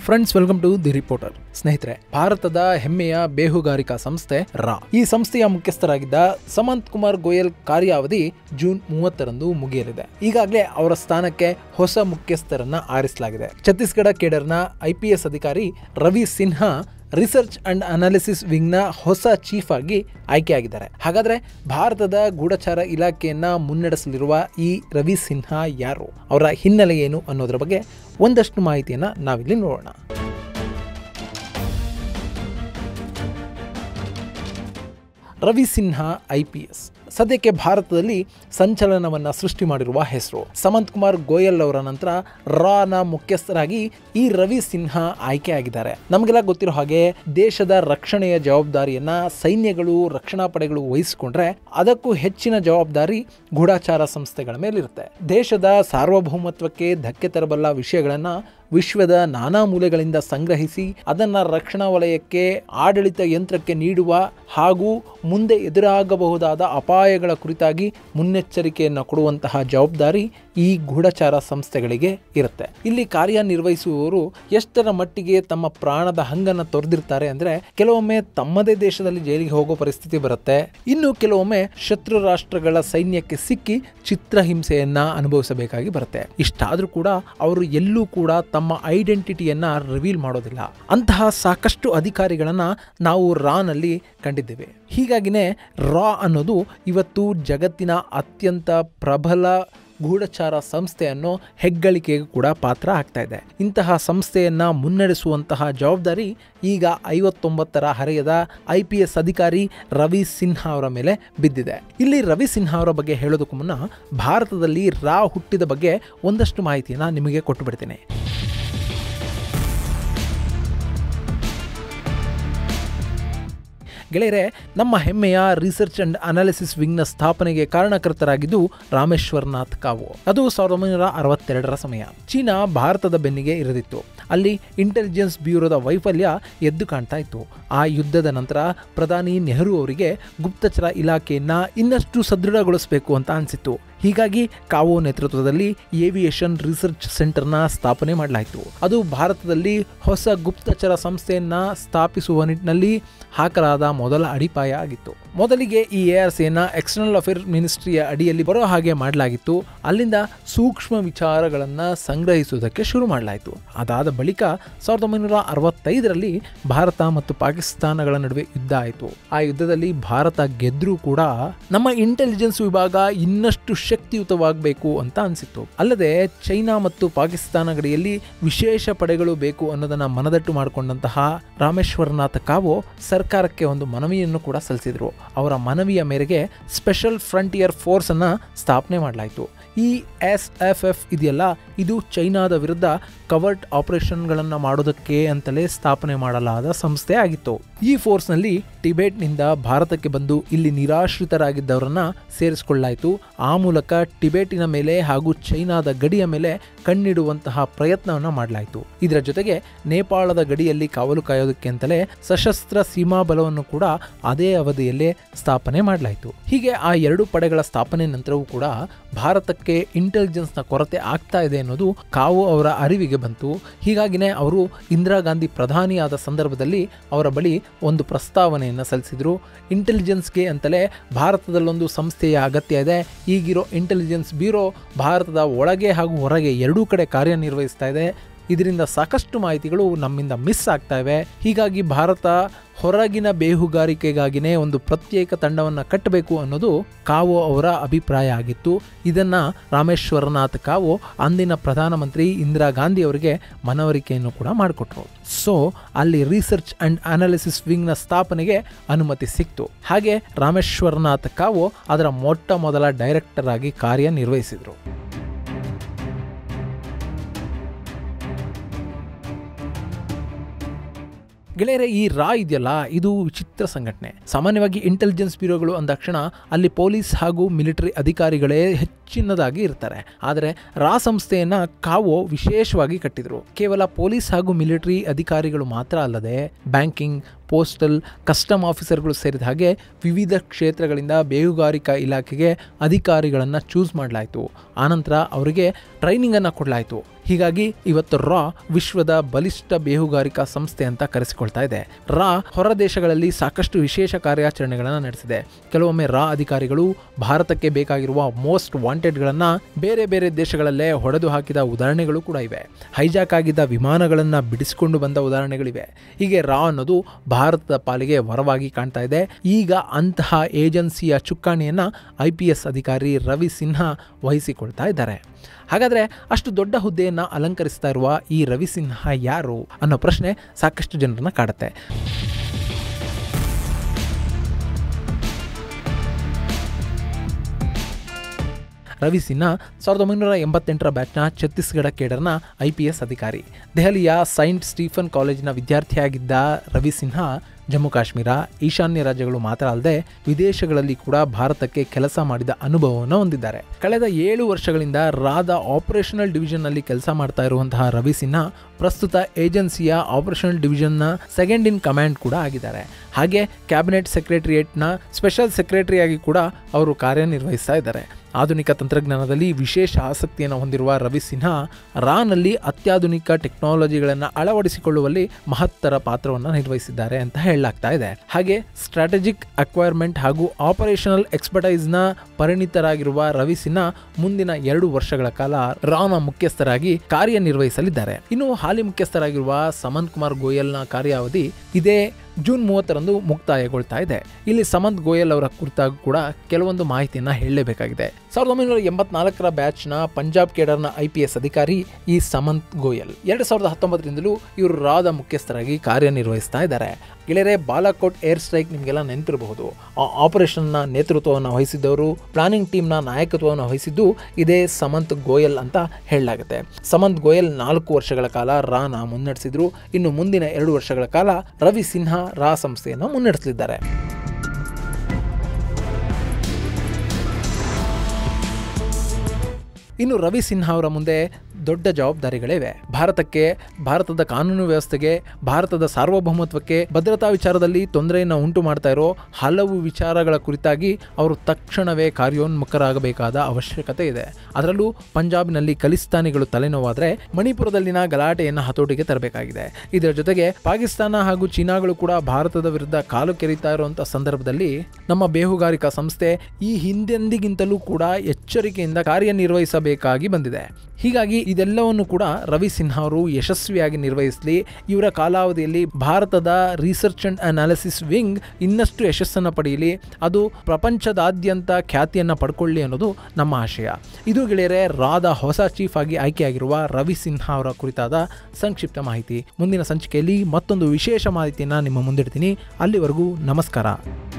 friends welcome to the reporter ಸ್ನೇಹಿತರೆ ಭಾರತದ ಹೆಮ್ಮೆಯ ಬೇಹುಗಾರಿಕಾ ಸಂಸ್ಥೆ ರಾ ಈ ಸಂಸ್ಥೆಯ ಮುಖ್ಯಸ್ಥರಾಗಿದ್ದ ಸಮಂತ್ ಕುಮಾರ್ ಗೋಯಲ್ ಕಾರ್ಯಾವಧಿ ಜೂನ್ ಮೂವತ್ತರಂದು ಮುಗಿಯಲಿದೆ ಈಗಾಗಲೇ ಅವರ ಸ್ಥಾನಕ್ಕೆ ಹೊಸ ಮುಖ್ಯಸ್ಥರನ್ನ ಆರಿಸಲಾಗಿದೆ ಛತ್ತೀಸ್ಗಢ ಕೇಡರ್ನ ಐಪಿಎಸ್ ಅಧಿಕಾರಿ Ravi Sinha research and analysis ವಿಂಗ್ನ ಹೊಸ ಚೀಫ್ ಆಗಿ ಆಯ್ಕೆಯಾಗಿದ್ದಾರೆ ಹಾಗಾದ್ರೆ ಭಾರತದ ಗೂಢಚಾರ ಇಲಾಖೆಯನ್ನ ಮುನ್ನಡೆಸಲಿರುವ ಈ ರವಿ ಸಿನ್ಹಾ ಯಾರು ಅವರ ಹಿನ್ನೆಲೆ ಏನು ಅನ್ನೋದರ ಬಗ್ಗೆ ಒಂದಷ್ಟು ಮಾಹಿತಿಯನ್ನ ನಾವಿಲ್ಲಿ ನೋಡೋಣ Ravi Sinha I P S ಸದ್ಯಕ್ಕೆ ಭಾರತದಲ್ಲಿ ಸಂಚಲನವನ್ನು ಸೃಷ್ಟಿ ಮಾಡಿರುವ ಹೆಸರು ಸಮಂತ್ ಕುಮಾರ್ ಗೋಯಲ್ ಅವರ ನಂತರ ರಾನ ಮುಖ್ಯಸ್ಥರಾಗಿ ಈ ರವಿ ಸಿನ್ಹಾ ಆಯ್ಕೆಯಾಗಿದ್ದಾರೆ ನಮಗೆಲ್ಲ ಗೊತ್ತಿರೋ ಹಾಗೆ ದೇಶದ ರಕ್ಷಣೆಯ ಜವಾಬ್ದಾರಿಯನ್ನ ಸೈನ್ಯಗಳು ರಕ್ಷಣಾ ಪಡೆಗಳು ವಹಿಸಿಕೊಂಡ್ರೆ ಅದಕ್ಕೂ ಹೆಚ್ಚಿನ ಜವಾಬ್ದಾರಿ ಗೂಢಾಚಾರ ಸಂಸ್ಥೆಗಳ ಮೇಲಿರುತ್ತೆ ದೇಶದ ಸಾರ್ವಭೌಮತ್ವಕ್ಕೆ ಧಕ್ಕೆ ತರಬಲ್ಲ ವಿಷಯಗಳನ್ನ ವಿಶ್ವದ ನಾನಾ ಮೂಲೆಗಳಿಂದ ಸಂಗ್ರಹಿಸಿ ಅದನ್ನ ರಕ್ಷಣಾ ವಲಯಕ್ಕೆ ಆಡಳಿತ ಯಂತ್ರಕ್ಕೆ ನೀಡುವ ಹಾಗೂ ಮುಂದೆ ಎದುರಾಗಬಹುದಾದ ಅಪಾಯಗಳ ಕುರಿತಾಗಿ ಮುನ್ನೆಚ್ಚರಿಕೆಯನ್ನು ಕೊಡುವಂತಹ ಜವಾಬ್ದಾರಿ ಈ ಗೂಢಚಾರ ಸಂಸ್ಥೆಗಳಿಗೆ ಇರುತ್ತೆ ಇಲ್ಲಿ ಕಾರ್ಯನಿರ್ವಹಿಸುವವರು ಎಷ್ಟರ ಮಟ್ಟಿಗೆ ತಮ್ಮ ಪ್ರಾಣದ ಹಂಗನ್ನು ತೊರೆದಿರ್ತಾರೆ ಅಂದ್ರೆ ಕೆಲವೊಮ್ಮೆ ತಮ್ಮದೇ ದೇಶದಲ್ಲಿ ಜೈಲಿಗೆ ಹೋಗೋ ಪರಿಸ್ಥಿತಿ ಬರುತ್ತೆ ಇನ್ನು ಕೆಲವೊಮ್ಮೆ ಶತ್ರು ರಾಷ್ಟ್ರಗಳ ಸೈನ್ಯಕ್ಕೆ ಸಿಕ್ಕಿ ಚಿತ್ರಹಿಂಸೆಯನ್ನ ಅನುಭವಿಸಬೇಕಾಗಿ ಬರುತ್ತೆ ಇಷ್ಟಾದ್ರೂ ಕೂಡ ಅವರು ಎಲ್ಲೂ ಕೂಡ ತಮ್ಮ ಐಡೆಂಟಿಟಿಯನ್ನ ರಿವೀಲ್ ಮಾಡೋದಿಲ್ಲ ಅಂತಹ ಸಾಕಷ್ಟು ಅಧಿಕಾರಿಗಳನ್ನ ನಾವು ರಾನಲ್ಲಿ ಕಂಡಿದ್ದೇವೆ ಹೀಗಾಗಿನೇ ರಾ ಅನ್ನೋದು ಇವತ್ತು ಜಗತ್ತಿನ ಅತ್ಯಂತ ಪ್ರಬಲ ಗೂಢಚಾರ ಸಂಸ್ಥೆ ಅನ್ನೋ ಹೆಗ್ಗಳಿಕೆಗೂ ಕೂಡ ಪಾತ್ರ ಆಗ್ತಾ ಇದೆ ಇಂತಹ ಸಂಸ್ಥೆಯನ್ನ ಮುನ್ನಡೆಸುವಂತಹ ಜವಾಬ್ದಾರಿ ಈಗ ಐವತ್ತೊಂಬತ್ತರ ಹರೆಯದ ಐ ಪಿ ಎಸ್ ಅಧಿಕಾರಿ ರವಿ ಸಿನ್ಹಾ ಅವರ ಮೇಲೆ ಬಿದ್ದಿದೆ ಇಲ್ಲಿ ರವಿ ಸಿನ್ಹಾ ಅವರ ಬಗ್ಗೆ ಹೇಳೋದಕ್ಕೂ ಮುನ್ನ ಭಾರತದಲ್ಲಿ ರಾ ಹುಟ್ಟಿದ ಬಗ್ಗೆ ಒಂದಷ್ಟು ಮಾಹಿತಿಯನ್ನ ನಿಮಗೆ ಕೊಟ್ಟು ಬಿಡ್ತೇನೆ ಗೆಳೆಯರೆ ನಮ್ಮ ಹೆಮ್ಮೆಯ ರಿಸರ್ಚ್ ಅಂಡ್ ಅನಾಲಿಸಿಸ್ ವಿಂಗ್ನ ಸ್ಥಾಪನೆಗೆ ಕಾರಣಕರ್ತರಾಗಿದ್ದು ರಾಮೇಶ್ವರನಾಥ್ ಕಾವು ಅದು ಸಾವಿರದ ಒಂಬೈನೂರ ಅರವತ್ತೆರಡರ ಸಮಯ ಚೀನಾ ಭಾರತದ ಬೆನ್ನಿಗೆ ಇರದಿತ್ತು ಅಲ್ಲಿ ಇಂಟೆಲಿಜೆನ್ಸ್ ಬ್ಯೂರೋದ ವೈಫಲ್ಯ ಎದ್ದು ಕಾಣ್ತಾ ಇತ್ತು ಆ ಯುದ್ಧದ ನಂತರ ಪ್ರಧಾನಿ ನೆಹರು ಅವರಿಗೆ ಗುಪ್ತಚರ ಇಲಾಖೆಯನ್ನ ಇನ್ನಷ್ಟು ಸದೃಢಗೊಳಿಸಬೇಕು ಅಂತ ಅನಿಸಿತ್ತು ಹೀಗಾಗಿ ಕಾವೋ ನೇತೃತ್ವದಲ್ಲಿ ಏವಿಯೇಷನ್ ರಿಸರ್ಚ್ ಸೆಂಟರ್ನ ಸ್ಥಾಪನೆ ಮಾಡಲಾಯಿತು ಅದು ಭಾರತದಲ್ಲಿ ಹೊಸ ಗುಪ್ತಚರ ಸಂಸ್ಥೆಯನ್ನ ಸ್ಥಾಪಿಸುವ ನಿಟ್ಟಿನಲ್ಲಿ ಹಾಕಲಾದ ಮೊದಲ ಅಡಿಪಾಯ ಆಗಿತ್ತು ಮೊದಲಿಗೆ ಈ ಎ ಆರ್ ಸಿಯನ್ನ ಎಕ್ಸ್ಟರ್ನಲ್ ಅಫೇರ್ ಮಿನಿಸ್ಟ್ರಿಯ ಅಡಿಯಲ್ಲಿ ಬರೋ ಹಾಗೆ ಮಾಡಲಾಗಿತ್ತು ಅಲ್ಲಿಂದ ಸೂಕ್ಷ್ಮ ವಿಚಾರಗಳನ್ನು ಸಂಗ್ರಹಿಸುವುದಕ್ಕೆ ಶುರು ಮಾಡಲಾಯಿತು ಅದಾದ ಬಳಿಕ ಸಾವಿರದ ಒಂಬೈನೂರ ಅರವತ್ತೈದರಲ್ಲಿ ಭಾರತ ಮತ್ತು ಪಾಕಿಸ್ತಾನಗಳ ನಡುವೆ ಯುದ್ಧ ಆಯಿತು ಆ ಯುದ್ಧದಲ್ಲಿ ಭಾರತ ಗೆದ್ರೂ ಕೂಡ ನಮ್ಮ ಇಂಟೆಲಿಜೆನ್ಸ್ ವಿಭಾಗ ಇನ್ನಷ್ಟು ಶಕ್ತಿಯುತವಾಗಬೇಕು ಅಂತ ಅನಿಸಿತ್ತು ಅಲ್ಲದೆ ಚೈನಾ ಮತ್ತು ಪಾಕಿಸ್ತಾನ ಗಡಿಯಲ್ಲಿ ವಿಶೇಷ ಪಡೆಗಳು ಬೇಕು ಅನ್ನೋದನ್ನ ಮನದಟ್ಟು ಮಾಡಿಕೊಂಡಂತಹ ರಾಮೇಶ್ವರನಾಥ ಕಾವೋ ಸರ್ಕಾರಕ್ಕೆ ಒಂದು ಮನವಿಯನ್ನು ಕೂಡ ಸಲ್ಲಿಸಿದ್ರು ಅವರ ಮನವಿಯ ಮೇರೆಗೆ ಸ್ಪೆಷಲ್ ಫ್ರಂಟಿಯರ್ ಫೋರ್ಸ್ ಅನ್ನ ಸ್ಥಾಪನೆ ಮಾಡಲಾಯಿತು ಈ ಎಸ್ ಎಫ್ ಎಫ್ ಇದೆಯಲ್ಲ ಇದು ಚೈನಾದ ವಿರುದ್ಧ ಕವರ್ಟ್ ಆಪರೇಷನ್ಗಳನ್ನು ಮಾಡೋದಕ್ಕೆ ಅಂತಲೇ ಸ್ಥಾಪನೆ ಮಾಡಲಾದ ಸಂಸ್ಥೆ ಆಗಿತ್ತು ಈ ಫೋರ್ಸ್ನಲ್ಲಿ ಟಿಬೆಟ್ನಿಂದ ಭಾರತಕ್ಕೆ ಬಂದು ಇಲ್ಲಿ ನಿರಾಶ್ರಿತರಾಗಿದ್ದವರನ್ನ ಸೇರಿಸಿಕೊಳ್ಳಾಯಿತು ಆ ಮೂಲಕ ಟಿಬೆಟಿನ ಮೇಲೆ ಹಾಗೂ ಚೈನಾದ ಗಡಿಯ ಮೇಲೆ ಕಣ್ಣಿಡುವಂತಹ ಪ್ರಯತ್ನವನ್ನು ಮಾಡಲಾಯಿತು ಇದರ ಜೊತೆಗೆ ನೇಪಾಳದ ಗಡಿಯಲ್ಲಿ ಕಾವಲು ಕಾಯೋದಕ್ಕೆ ಅಂತಲೇ ಸಶಸ್ತ್ರ ಸೀಮಾ ಬಲವನ್ನು ಕೂಡ ಅದೇ ಅವಧಿಯಲ್ಲೇ ಸ್ಥಾಪನೆ ಮಾಡಲಾಯಿತು ಹೀಗೆ ಆ ಎರಡು ಪಡೆಗಳ ಸ್ಥಾಪನೆ ನಂತರವೂ ಕೂಡ ಭಾರತಕ್ಕೆ ಇಂಟೆಲಿಜೆನ್ಸ್ನ ಕೊರತೆ ಆಗ್ತಾ ಇದೆ ಅನ್ನೋದು ಕಾವು ಅವರ ಅರಿವಿಗೆ ಬಂತು ಹೀಗಾಗಿನೇ ಅವರು ಇಂದಿರಾ ಗಾಂಧಿ ಪ್ರಧಾನಿಯಾದ ಸಂದರ್ಭದಲ್ಲಿ ಅವರ ಬಳಿ ಒಂದು ಪ್ರಸ್ತಾವನೆಯನ್ನು ಸಲ್ಲಿಸಿದ್ರು ಇಂಟೆಲಿಜೆನ್ಸ್ಗೆ ಅಂತಲೇ ಭಾರತದಲ್ಲೊಂದು ಸಂಸ್ಥೆಯ ಅಗತ್ಯ ಇದೆ ಈಗಿರೋ ಇಂಟೆಲಿಜೆನ್ಸ್ ಬ್ಯೂರೋ ಭಾರತದ ಒಳಗೆ ಹಾಗೂ ಹೊರಗೆ ಎರಡೂ ಕಡೆ ಕಾರ್ಯನಿರ್ವಹಿಸ್ತಾ ಇದೆ ಇದರಿಂದ ಸಾಕಷ್ಟು ಮಾಹಿತಿಗಳು ನಮ್ಮಿಂದ ಮಿಸ್ ಆಗ್ತಾ ಇವೆ ಹೀಗಾಗಿ ಭಾರತ ಹೊರಗಿನ ಬೇಹುಗಾರಿಕೆಗಾಗಿನೇ ಒಂದು ಪ್ರತ್ಯೇಕ ತಂಡವನ್ನು ಕಟ್ಟಬೇಕು ಅನ್ನೋದು ಕಾವೋ ಅವರ ಅಭಿಪ್ರಾಯ ಆಗಿತ್ತು ಇದನ್ನ ರಾಮೇಶ್ವರನಾಥ್ ಕಾವೋ ಅಂದಿನ ಪ್ರಧಾನಮಂತ್ರಿ ಇಂದಿರಾ ಗಾಂಧಿ ಅವರಿಗೆ ಮನವರಿಕೆಯನ್ನು ಕೂಡ ಮಾಡಿಕೊಟ್ರು ಸೊ ಅಲ್ಲಿ ರಿಸರ್ಚ್ ಅಂಡ್ ಅನಾಲಿಸಿಸ್ ವಿಂಗ್ನ ಸ್ಥಾಪನೆಗೆ ಅನುಮತಿ ಸಿಕ್ತು ಹಾಗೆ ರಾಮೇಶ್ವರನಾಥ್ ಕಾವೋ ಅದರ ಮೊಟ್ಟ ಮೊದಲ ಡೈರೆಕ್ಟರ್ ಆಗಿ ಕಾರ್ಯನಿರ್ವಹಿಸಿದರು ಗೆಳೆಯರೆ ಈ ರಾ ಇದೆಯಲ್ಲ ಇದು ವಿಚಿತ್ರ ಸಂಘಟನೆ ಸಾಮಾನ್ಯವಾಗಿ ಇಂಟೆಲಿಜೆನ್ಸ್ ಬ್ಯೂರೋಗಳು ಅಂದಾಕ್ಷಣ ಅಲ್ಲಿ ಪೊಲೀಸ್ ಹಾಗೂ ಮಿಲಿಟರಿ ಅಧಿಕಾರಿಗಳೇ ಹೆಚ್ಚು ಹೆಚ್ಚಿನದಾಗಿ ಇರ್ತಾರೆ ಆದರೆ ರಾ ಸಂಸ್ಥೆಯನ್ನ ಕಾವೋ ವಿಶೇಷವಾಗಿ ಕಟ್ಟಿದ್ರು ಕೇವಲ ಪೊಲೀಸ್ ಹಾಗೂ ಮಿಲಿಟರಿ ಅಧಿಕಾರಿಗಳು ಮಾತ್ರ ಅಲ್ಲದೆ ಬ್ಯಾಂಕಿಂಗ್ ಪೋಸ್ಟಲ್ ಕಸ್ಟಮ್ ಆಫೀಸರ್ಗಳು ಸೇರಿದ ಹಾಗೆ ವಿವಿಧ ಕ್ಷೇತ್ರಗಳಿಂದ ಬೇಹುಗಾರಿಕಾ ಇಲಾಖೆಗೆ ಅಧಿಕಾರಿಗಳನ್ನು ಚೂಸ್ ಮಾಡಲಾಯಿತು ಆನಂತರ ಅವರಿಗೆ ಟ್ರೈನಿಂಗನ್ನು ಕೊಡಲಾಯಿತು ಹೀಗಾಗಿ ಇವತ್ತು ರಾ ವಿಶ್ವದ ಬಲಿಷ್ಠ ಬೇಹುಗಾರಿಕಾ ಸಂಸ್ಥೆ ಅಂತ ಕರೆಸಿಕೊಳ್ತಾ ಇದೆ ರಾ ಹೊರ ದೇಶಗಳಲ್ಲಿ ಸಾಕಷ್ಟು ವಿಶೇಷ ಕಾರ್ಯಾಚರಣೆಗಳನ್ನು ನಡೆಸಿದೆ ಕೆಲವೊಮ್ಮೆ ರಾ ಅಧಿಕಾರಿಗಳು ಭಾರತಕ್ಕೆ ಬೇಕಾಗಿರುವ ಮೋಸ್ಟ್ ವಾಂಟೆಡ್ಗಳನ್ನು ಬೇರೆ ಬೇರೆ ದೇಶಗಳಲ್ಲೇ ಹೊಡೆದು ಹಾಕಿದ ಉದಾಹರಣೆಗಳು ಕೂಡ ಇವೆ ಹೈಜಾಕ್ ಆಗಿದ್ದ ವಿಮಾನಗಳನ್ನು ಬಿಡಿಸಿಕೊಂಡು ಬಂದ ಉದಾಹರಣೆಗಳಿವೆ ಹೀಗೆ ರಾ ಅನ್ನೋದು ಭಾರತದ ಪಾಲಿಗೆ ವರವಾಗಿ ಕಾಣ್ತಾ ಇದೆ ಈಗ ಅಂತಹ ಏಜೆನ್ಸಿಯ ಚುಕ್ಕಾಣಿಯನ್ನು ಐ ಪಿ ಎಸ್ ಅಧಿಕಾರಿ ರವಿ ಸಿನ್ಹಾ ವಹಿಸಿಕೊಳ್ತಾ ಇದ್ದಾರೆ ಹಾಗಾದರೆ ಅಷ್ಟು ದೊಡ್ಡ ಹುದ್ದೆಯನ್ನು ಅಲಂಕರಿಸ್ತಾ ಇರುವ ಈ ರವಿ ಸಿನ್ಹಾ ಯಾರು ಅನ್ನೋ ಪ್ರಶ್ನೆ ಸಾಕಷ್ಟು ಜನರನ್ನ ಕಾಡುತ್ತೆ ರವಿ ಸಿನ್ಹಾ ಸಾವಿರದ ಒಂಬೈನೂರ ಎಂಬತ್ತೆಂಟರ ಬ್ಯಾಚ್ನ ಛತ್ತೀಸ್ಗಢ ಕೇಡರ್ನ ಐ ಪಿ ಎಸ್ ಅಧಿಕಾರಿ ದೆಹಲಿಯ ಸೈಂಟ್ ಸ್ಟೀಫನ್ ಕಾಲೇಜಿನ ವಿದ್ಯಾರ್ಥಿಯಾಗಿದ್ದ ರವಿ ಸಿನ್ಹಾ ಜಮ್ಮು ಕಾಶ್ಮೀರ ಈಶಾನ್ಯ ರಾಜ್ಯಗಳು ಮಾತ್ರ ಅಲ್ಲದೆ ವಿದೇಶಗಳಲ್ಲಿ ಕೂಡ ಭಾರತಕ್ಕೆ ಕೆಲಸ ಮಾಡಿದ ಅನುಭವವನ್ನು ಹೊಂದಿದ್ದಾರೆ ಕಳೆದ ಏಳು ವರ್ಷಗಳಿಂದ ರಾದ ಆಪರೇಷನಲ್ ಡಿವಿಷನ್ನಲ್ಲಿ ಕೆಲಸ ಮಾಡ್ತಾ ಇರುವಂತಹ ರವಿ ಸಿನ್ಹಾ ಪ್ರಸ್ತುತ ಏಜೆನ್ಸಿಯ ಆಪರೇಷನಲ್ ಡಿವಿಷನ್ನ ಸೆಕೆಂಡ್ ಇನ್ ಕಮಾಂಡ್ ಕೂಡ ಆಗಿದ್ದಾರೆ ಹಾಗೆ ಕ್ಯಾಬಿನೆಟ್ ಸೆಕ್ರೆಟರಿಯೇಟ್ನ ಸ್ಪೆಷಲ್ ಸೆಕ್ರೆಟರಿಯಾಗಿ ಕೂಡ ಅವರು ಕಾರ್ಯನಿರ್ವಹಿಸ್ತಾ ಇದ್ದಾರೆ ಆಧುನಿಕ ತಂತ್ರಜ್ಞಾನದಲ್ಲಿ ವಿಶೇಷ ಆಸಕ್ತಿಯನ್ನು ಹೊಂದಿರುವ ರವಿ ಸಿನ್ಹಾ ರಾನಲ್ಲಿ ಅತ್ಯಾಧುನಿಕ ಟೆಕ್ನಾಲಜಿಗಳನ್ನು ಅಳವಡಿಸಿಕೊಳ್ಳುವಲ್ಲಿ ಮಹತ್ತರ ಪಾತ್ರವನ್ನು ನಿರ್ವಹಿಸಿದ್ದಾರೆ ಅಂತ ಹೇಳಲಾಗ್ತಾ ಇದೆ ಹಾಗೆ ಸ್ಟ್ರಾಟಜಿಕ್ ಅಕ್ವೈರ್ಮೆಂಟ್ ಹಾಗೂ ಆಪರೇಷನಲ್ ಎಕ್ಸ್ಪರ್ಟೈಸ್ನ ಪರಿಣಿತರಾಗಿರುವ ರವಿ ಸಿನ್ಹಾ ಮುಂದಿನ ಎರಡು ವರ್ಷಗಳ ಕಾಲ ರಾನ ಮುಖ್ಯಸ್ಥರಾಗಿ ಕಾರ್ಯನಿರ್ವಹಿಸಲಿದ್ದಾರೆ ಇನ್ನು ಹಾಲಿ ಮುಖ್ಯಸ್ಥರಾಗಿರುವ ಸಮಂತ್ ಕುಮಾರ್ ಗೋಯಲ್ನ ಕಾರ್ಯಾವಧಿ ಇದೇ ಜೂನ್ ಮೂವತ್ತರಂದು ಮುಕ್ತಾಯಗೊಳ್ತಾ ಇದೆ ಇಲ್ಲಿ ಸಮಂತ್ ಗೋಯಲ್ ಅವರ ಕುರಿತಾಗಿ ಕೂಡ ಕೆಲವೊಂದು ಮಾಹಿತಿಯನ್ನು ಹೇಳಲೇಬೇಕಾಗಿದೆ ಸಾವಿರದ ಒಂಬೈನೂರ ಎಂಬತ್ನಾಲ್ಕರ ಬ್ಯಾಚ್ನ ಪಂಜಾಬ್ ಕೇಡರ್ನ ಐ ಪಿ ಎಸ್ ಅಧಿಕಾರಿ ಈ ಸಮಂತ್ ಗೋಯಲ್ ಎರಡು ಸಾವಿರದ ಹತ್ತೊಂಬತ್ತರಿಂದಲೂ ಇವರು ರಾದ ಮುಖ್ಯಸ್ಥರಾಗಿ ಕಾರ್ಯನಿರ್ವಹಿಸ್ತಾ ಇದ್ದಾರೆ ಗೆಳೆಯರೆ ಬಾಲಾಕೋಟ್ ಏರ್ ಸ್ಟ್ರೈಕ್ ನಿಮಗೆಲ್ಲ ನೆನಪಿರಬಹುದು ಆ ಆಪರೇಷನ್ನ ನೇತೃತ್ವವನ್ನು ವಹಿಸಿದ್ದವರು ಪ್ಲಾನಿಂಗ್ ಟೀಮ್ನ ನಾಯಕತ್ವವನ್ನು ವಹಿಸಿದ್ದು ಇದೇ ಸಮಂತ್ ಗೋಯಲ್ ಅಂತ ಹೇಳಲಾಗುತ್ತೆ ಸಮಂತ್ ಗೋಯಲ್ ನಾಲ್ಕು ವರ್ಷಗಳ ಕಾಲ ರಾನ ಮುನ್ನಡೆಸಿದ್ರು ಇನ್ನು ಮುಂದಿನ ಎರಡು ವರ್ಷಗಳ ಕಾಲ ರವಿ ಸಿನ್ಹಾ ರಾ ಸಂಸ್ಥೆಯನ್ನು ಮುನ್ನಡೆಸಲಿದ್ದಾರೆ ಇನ್ನು ರವಿ ಸಿನ್ಹಾ ಅವರ ಮುಂದೆ ದೊಡ್ಡ ಜವಾಬ್ದಾರಿಗಳಿವೆ ಭಾರತಕ್ಕೆ ಭಾರತದ ಕಾನೂನು ವ್ಯವಸ್ಥೆಗೆ ಭಾರತದ ಸಾರ್ವಭೌಮತ್ವಕ್ಕೆ ಭದ್ರತಾ ವಿಚಾರದಲ್ಲಿ ತೊಂದರೆಯನ್ನು ಉಂಟು ಮಾಡ್ತಾ ಇರೋ ಹಲವು ವಿಚಾರಗಳ ಕುರಿತಾಗಿ ಅವರು ತಕ್ಷಣವೇ ಕಾರ್ಯೋನ್ಮುಖರಾಗಬೇಕಾದ ಅವಶ್ಯಕತೆ ಇದೆ ಅದರಲ್ಲೂ ಪಂಜಾಬ್ನಲ್ಲಿ ಖಲಿಸ್ತಾನಿಗಳು ತಲೆನೋವಾದರೆ ಮಣಿಪುರದಲ್ಲಿನ ಗಲಾಟೆಯನ್ನು ಹತೋಟಿಗೆ ತರಬೇಕಾಗಿದೆ ಇದರ ಜೊತೆಗೆ ಪಾಕಿಸ್ತಾನ ಹಾಗೂ ಚೀನಾಗಳು ಕೂಡ ಭಾರತದ ವಿರುದ್ಧ ಕಾಲು ಕೆರೀತಾ ಇರುವಂಥ ಸಂದರ್ಭದಲ್ಲಿ ನಮ್ಮ ಬೇಹುಗಾರಿಕಾ ಸಂಸ್ಥೆ ಈ ಹಿಂದೆಂದಿಗಿಂತಲೂ ಕೂಡ ಎಚ್ಚರಿಕೆಯಿಂದ ಕಾರ್ಯನಿರ್ವಹಿಸಬೇಕಾಗಿ ಬಂದಿದೆ ಹೀಗಾಗಿ ಇದೆಲ್ಲವನ್ನು ಕೂಡ ರವಿ ಸಿನ್ಹಾ ಅವರು ಯಶಸ್ವಿಯಾಗಿ ನಿರ್ವಹಿಸಲಿ ಇವರ ಕಾಲಾವಧಿಯಲ್ಲಿ ಭಾರತದ ರಿಸರ್ಚ್ ಅಂಡ್ ಅನಾಲಿಸಿಸ್ ವಿಂಗ್ ಇನ್ನಷ್ಟು ಯಶಸ್ಸನ್ನು ಪಡೆಯಲಿ ಅದು ಪ್ರಪಂಚದಾದ್ಯಂತ ಖ್ಯಾತಿಯನ್ನು ಪಡ್ಕೊಳ್ಳಿ ಅನ್ನೋದು ನಮ್ಮ ಆಶಯ ಇದು ಗೆಳೆಯರೆ ರಾದ ಹೊಸ ಚೀಫ್ ಆಗಿ ಆಯ್ಕೆಯಾಗಿರುವ ರವಿ ಸಿನ್ಹಾ ಅವರ ಕುರಿತಾದ ಸಂಕ್ಷಿಪ್ತ ಮಾಹಿತಿ ಮುಂದಿನ ಸಂಚಿಕೆಯಲ್ಲಿ ಮತ್ತೊಂದು ವಿಶೇಷ ಮಾಹಿತಿಯನ್ನು ನಿಮ್ಮ ಮುಂದಿಡ್ತೀನಿ ಅಲ್ಲಿವರೆಗೂ ನಮಸ್ಕಾರ